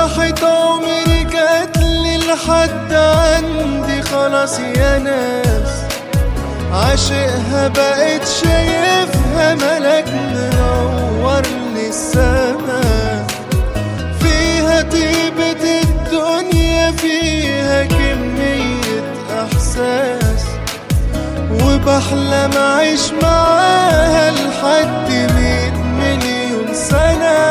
راحت عمري جاتلي لحد عندي خلاص يا ناس عاشقها بقيت شايفها ملك منور لي السما فيها طيبة الدنيا فيها كمية إحساس وبحلم أعيش معاها لحد مية مليون سنة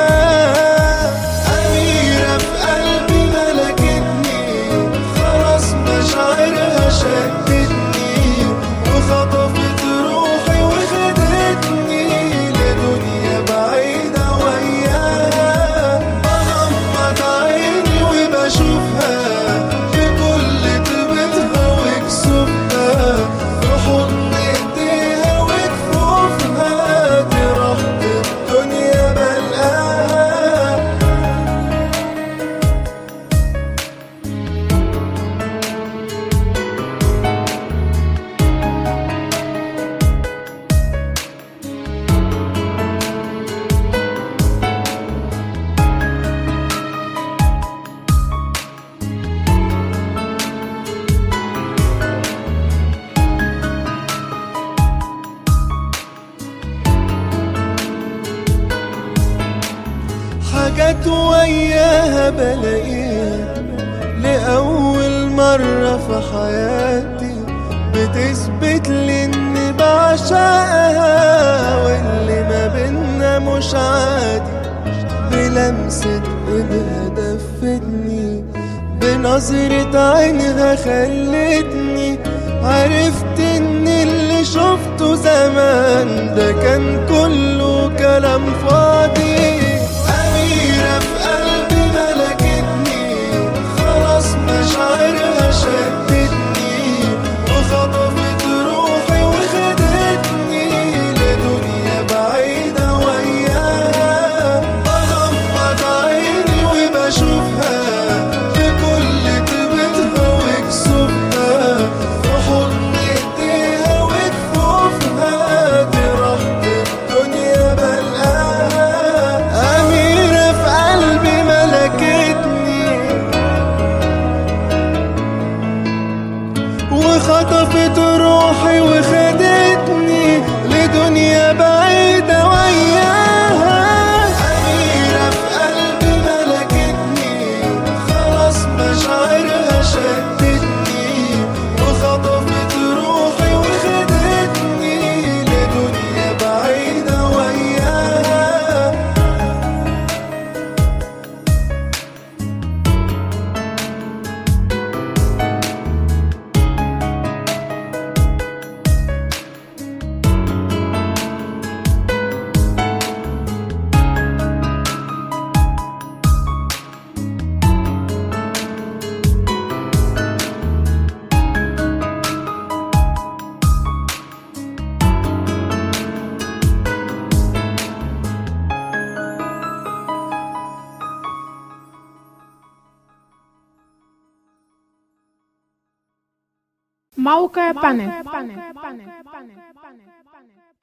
أميرة في قلبي ملكتني خلاص مشاعرها شدتني وخطفت روحي وخدتني لدنيا بعيدة وياها بغمض عيني وبشوفها في كل طيبتها وكسوفها في حضن ايديها وكفوفها دي راحة الدنيا بلقاها حاجات وياها بلاقيها لأول مرة في حياتي بتثبت لي إني بعشقها واللي ما بينا مش عادي بلمسة إيدها دفتني بنظرة عينها خلتني عرفت إن اللي شفته زمان ده كان كله كلام فاضي أميرة في قلبي ملكتني خلاص مشاعرها شدتني وخطفت روحي وخدتني لدنيا بعيدة وياها بغمض عيني وبشوفها في كل طيبتها وكسوفها في حضن ايديها وكفوفها دي راحة الدنيا بلقاها أميرة في قلبي ملكتني وخطفت روحي وخدتني لدنيا بعيدة وياها أميرة في قلبي ملكتني خلاص مشاعرها شدتني وخطفت روحي وخدتني لدنيا بعيدة وياها موقع بانل